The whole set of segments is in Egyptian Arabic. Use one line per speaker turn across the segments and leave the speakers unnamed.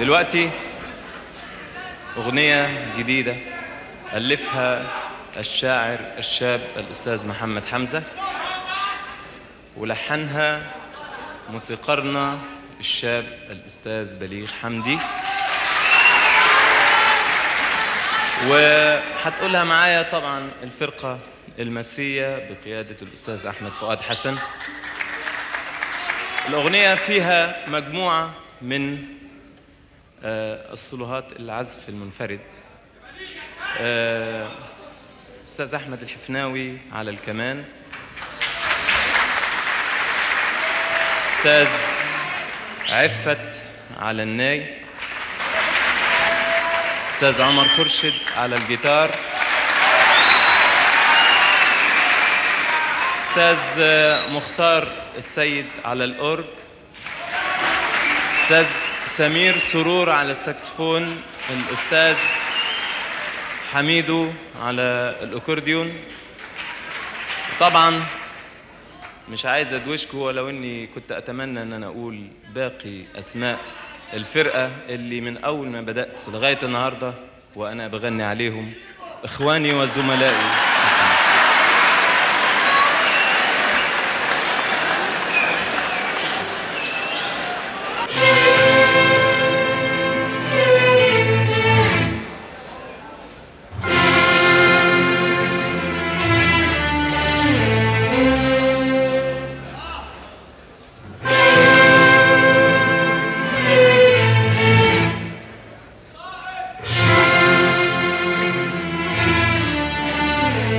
دلوقتي أغنية جديدة ألفها الشاعر الشاب الأستاذ محمد حمزة ولحنها موسيقارنا الشاب الأستاذ بليغ حمدي وهتقولها معايا طبعا الفرقة المسية بقيادة الأستاذ أحمد فؤاد حسن الأغنية فيها مجموعة من آه، الصلوهات العزف المنفرد آه، أستاذ أحمد الحفناوي على الكمان أستاذ عفت على الناي أستاذ عمر خرشد على الجيتار أستاذ مختار السيد على الأورج أستاذ سمير سرور على الساكسفون الأستاذ حميدو على الأكورديون طبعا مش عايز ادوشكم ولو اني كنت اتمنى ان انا اقول باقي اسماء الفرقه اللي من اول ما بدات لغايه النهارده وانا بغني عليهم اخواني وزملائي
Thank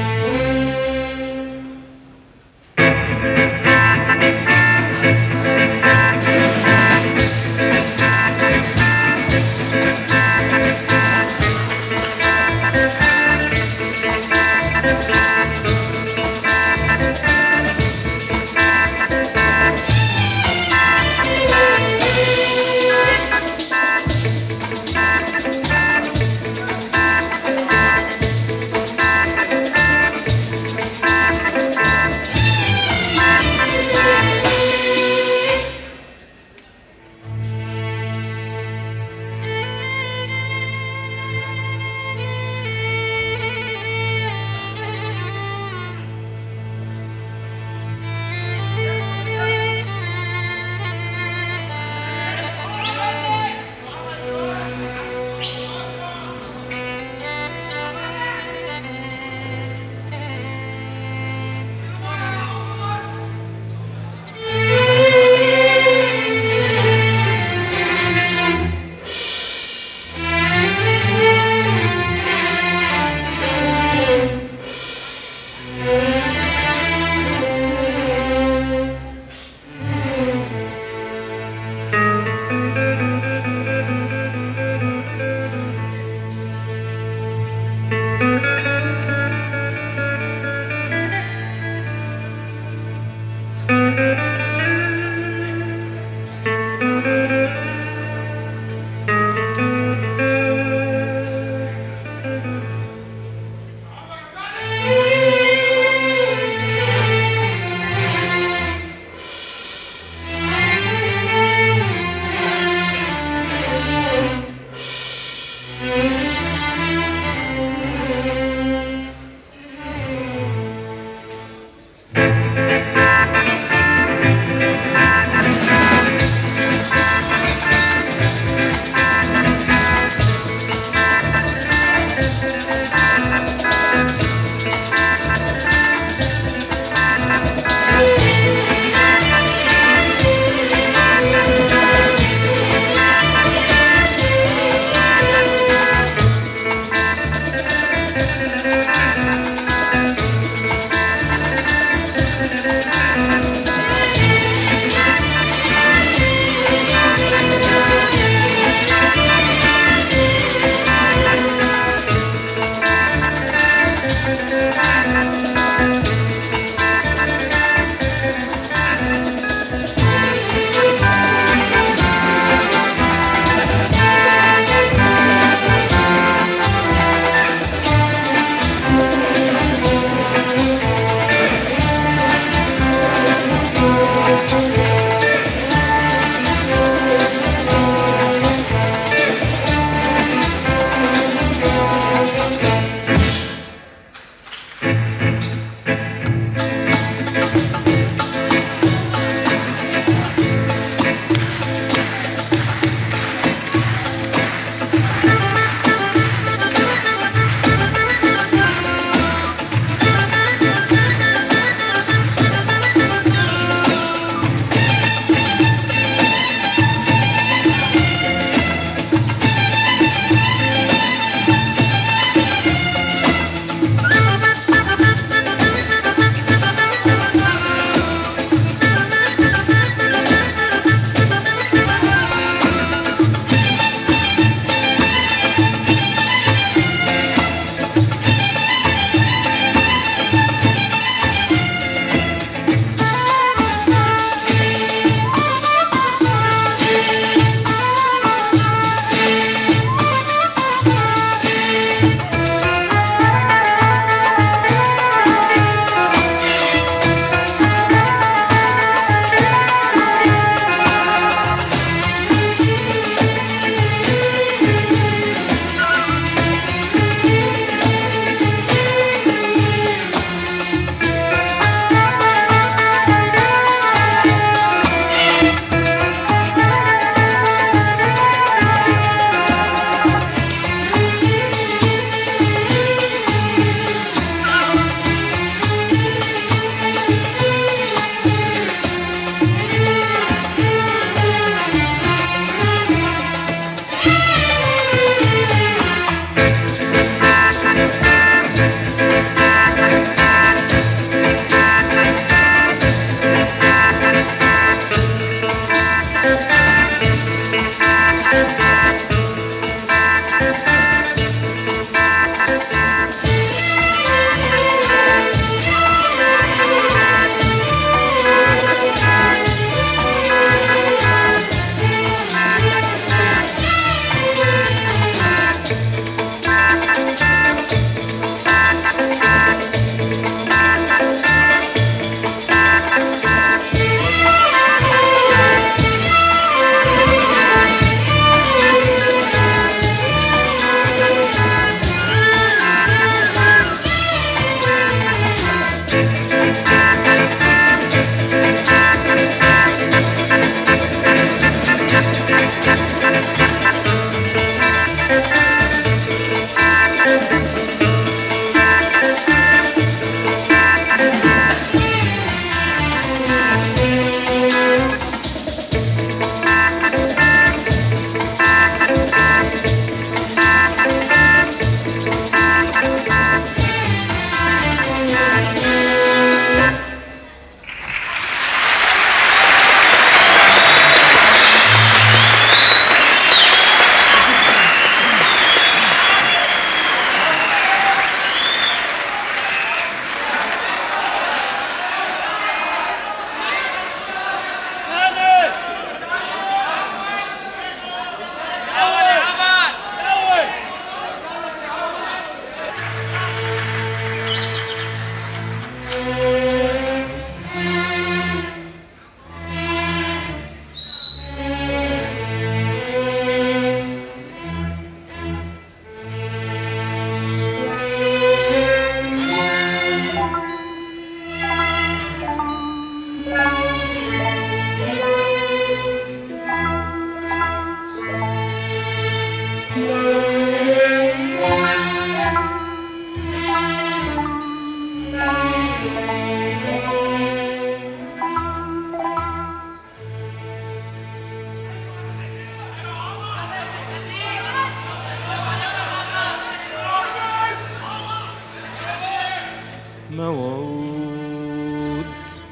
موعود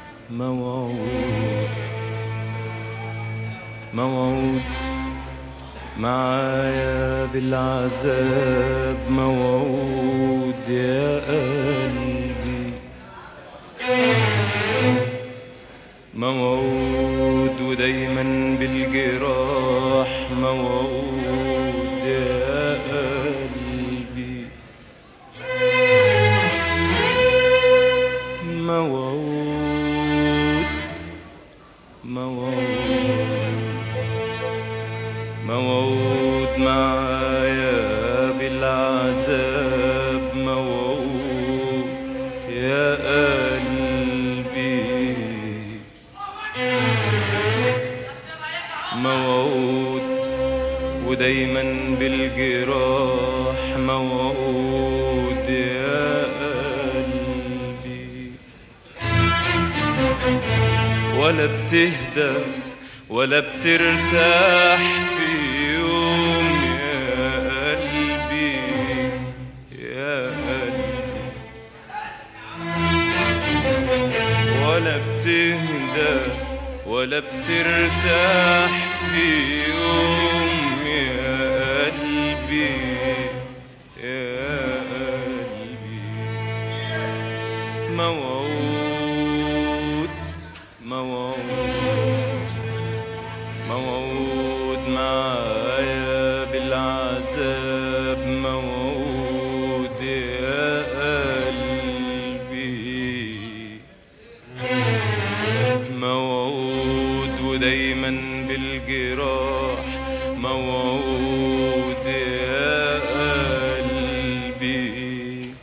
موعود موعود معايا بالعذاب موعود يا قلبي موعود ودايما بالجراح موعود يا قلبي موعود موعود موعود معايا بالعذاب موعود يا قلبي موعود ودايما بالجراح موعود يا قلبي ولا بتهدى ولا بترتاح في يوم يا قلبي يا قلبي ولا بتهدى ولا بترتاح في يوم يا قلبي يا قلبي موعود موعود موعود معايا بالعذاب موعود يا قلبي موعود ودايما بالجراح موعود يا قلبي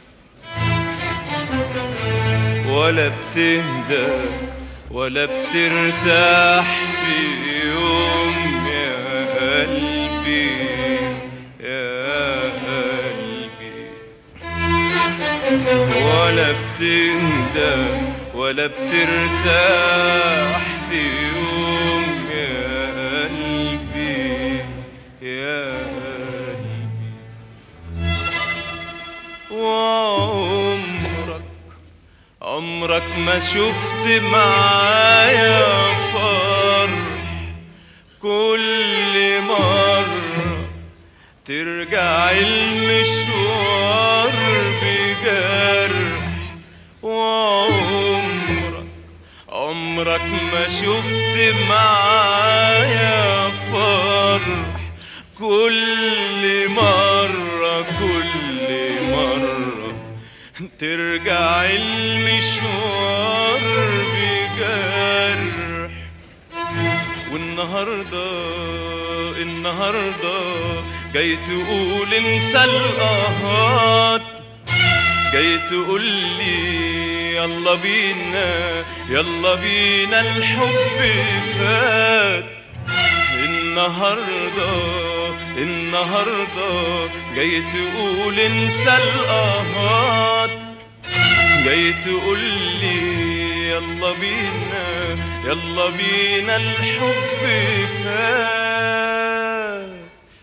ولا بتهدى ولا بترتاح في يوم يا قلبي يا قلبي ولا بتهدى ولا بترتاح في يوم يا قلبي يا قلبي وعمرك عمرك ما شفت معايا فرح كل مرة ترجع المشوار بجرح وعمرك عمرك ما شفت معايا فرح كل مرة كل مرة ترجع المشوار بجرح والنهاردة النهاردة جاي تقول انسى القهات جاي تقول لي يلا بينا يلا بينا الحب فات النهارده النهارده جاي تقول انسى القهات جاي تقول لي يلا بينا يلا بينا الحب فات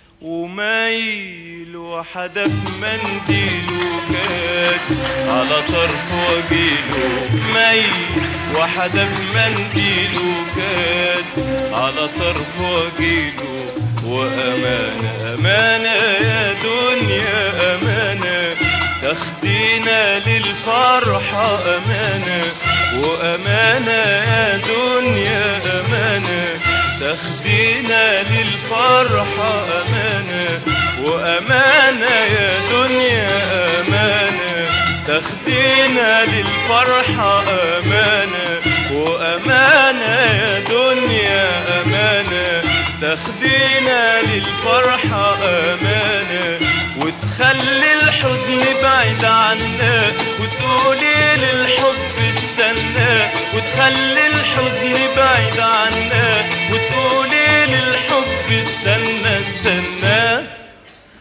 ومايل وحدف منديله كات على طرف وجيله مايل وحدف منديله كات على طرف وجيله وأمانة أمانة يا دنيا أمانة تاخدينا للفرحة أمانة وأمانة يا دنيا أمانة تاخدينا للفرحة أمانة وأمانة يا دنيا أمانة تاخدينا للفرحة أمانة وأمانة يا دنيا أمانة تاخدينا للفرحة أمانة وتخلي الحزن بعيد عنا وتقولي للحب استنى وتخلي الحزن بعيد عنا وتقولي للحب استنى استنى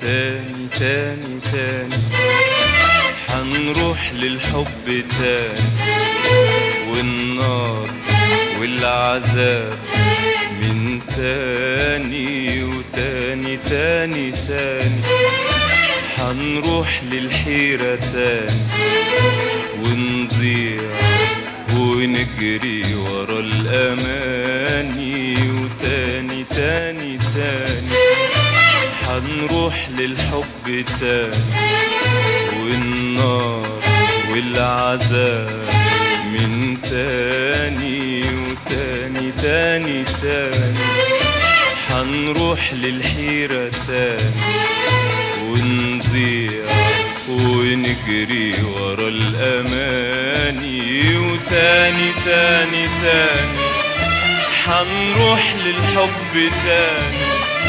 تاني تاني تاني حنروح للحب تاني والنار والعذاب من تاني وتاني تاني تاني حنروح للحيرة تاني ونضيع ونجري ورا الأماني وتاني تاني تاني حنروح للحب تاني والنار والعذاب من تاني وتاني تاني تاني حنروح للحيرة تاني ونضيع ونجري ورا الأماني وتاني تاني تاني حنروح للحب تاني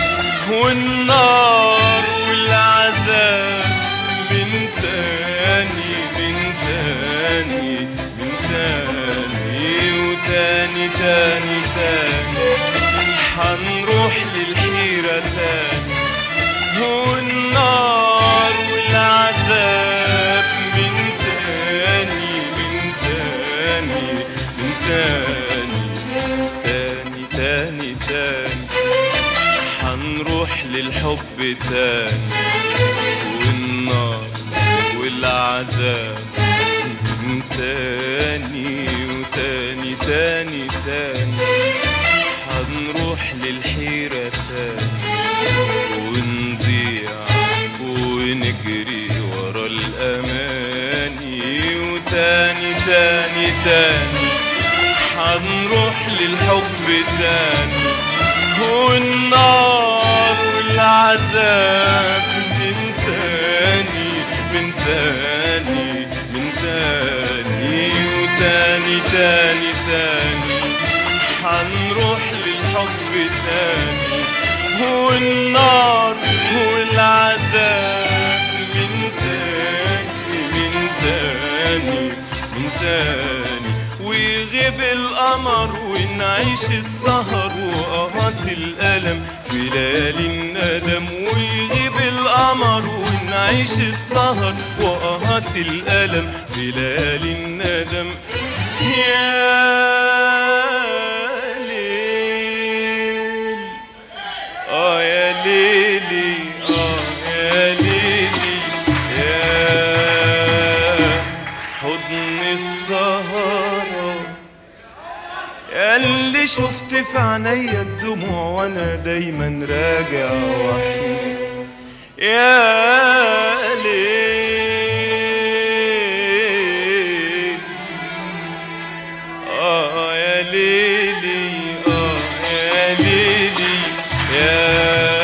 والنار والعذاب من تاني من تاني من تاني وتاني تاني تاني حنروح للحيرة تاني والنار والعذاب من تاني من تاني من تاني تاني تاني تاني حنروح للحب تاني والنار والعذاب من تاني وتاني تاني تاني حنروح للحيرة تاني ونضيع ونجري ورا الأماني وتاني تاني تاني حنروح للحب تاني والنار والعذاب من تاني من تاني من تاني وتاني تاني تاني حنروح للحب تاني والنار والعذاب من تاني من تاني من تاني ويغيب القمر ونعيش السهر وقهات الألم في ليالي الندم ويغيب القمر ونعيش السهر وقهات الألم في ليالي الندم يا ليل اه يا ليلي اه يا ليلي يا حضن السهرة يا اللي شفت في عينيا الدموع وانا دايما راجع وحيد يا ليل آه يا ليلي آه يا ليلي يا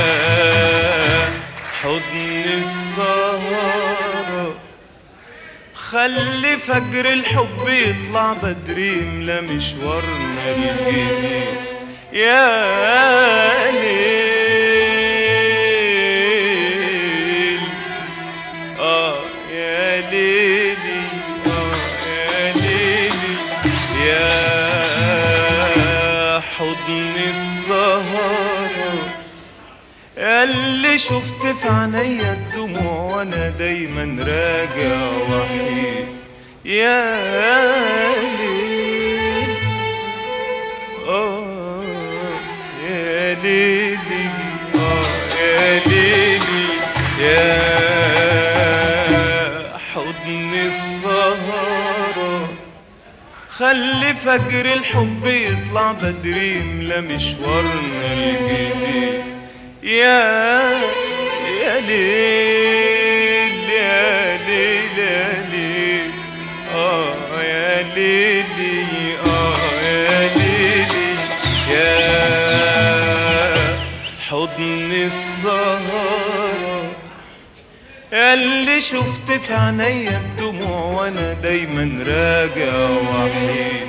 حضن السهرة خلي فجر الحب يطلع بدري يملى مشوارنا الجديد يا ليل آه يا ليلي آه يا ليلي يا حضن السهرة يا اللي شفت في عينيا الدموع وانا دايما راجع وحيد يا ليل آه يا ليلي آه يا ليلي يا حضن السهرة خلي فجر الحب يطلع بدري يملى مشوارنا الجديد يا يا ليل يا ليل يا ليل اه يا ليلي اه يا ليلي يا حضن السهرة يا اللي شفت في عينيا الدموع وانا دايما راجع وحيد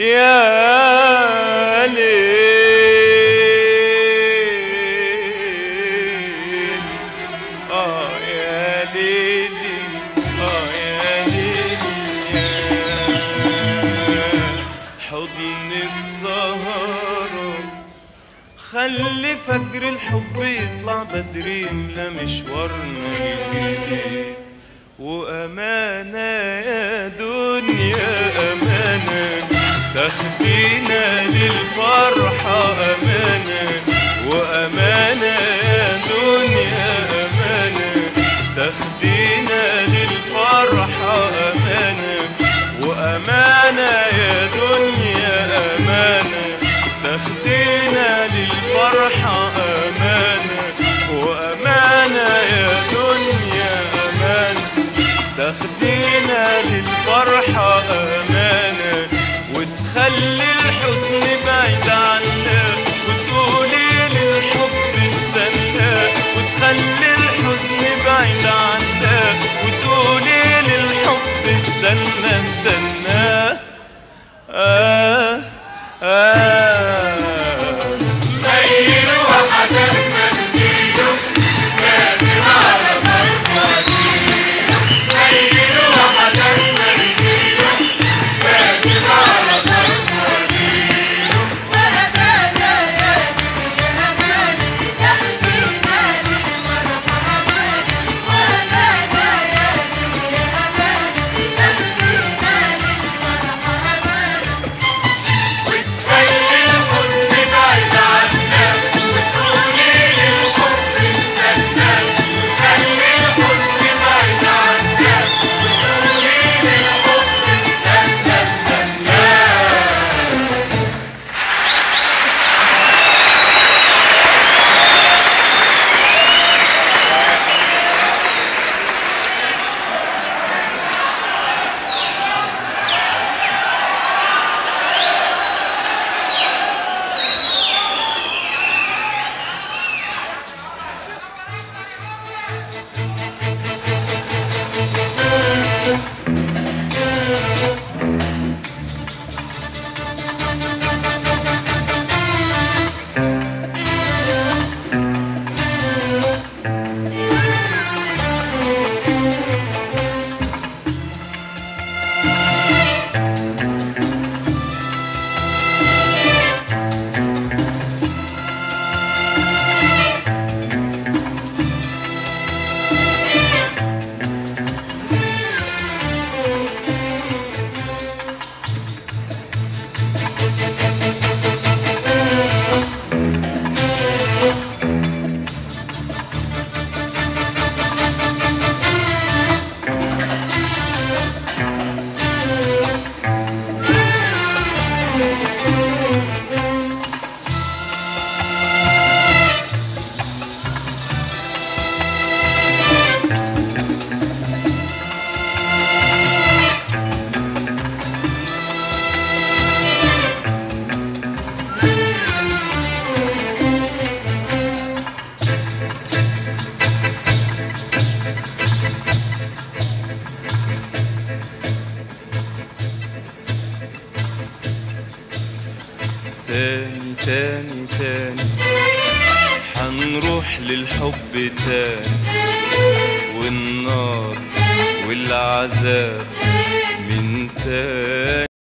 يا ليل اه يا ليلي اه يا ليلي يا حضن السهرة وتخلي فجر الحب يطلع بدري يملى مشوارنا الجديد وأمانة يا دنيا أمانة تاخدينا للفرحة أمانة وأمانة يا دنيا أمانة تاخدينا للفرحة أمانة وأمانة يا دنيا أمانة تاخدينا للفرحة أمانة وأمانة يا دنيا أمانة تاخدينا للفرحة أمانة وتخلي الحزن بعيد عنا وتقولي للحب استنى وتخلي الحزن بعيد عنا وتقولي للحب استنى استنى آه آه تاني تاني تاني حنروح للحب تاني والنار والعذاب من تاني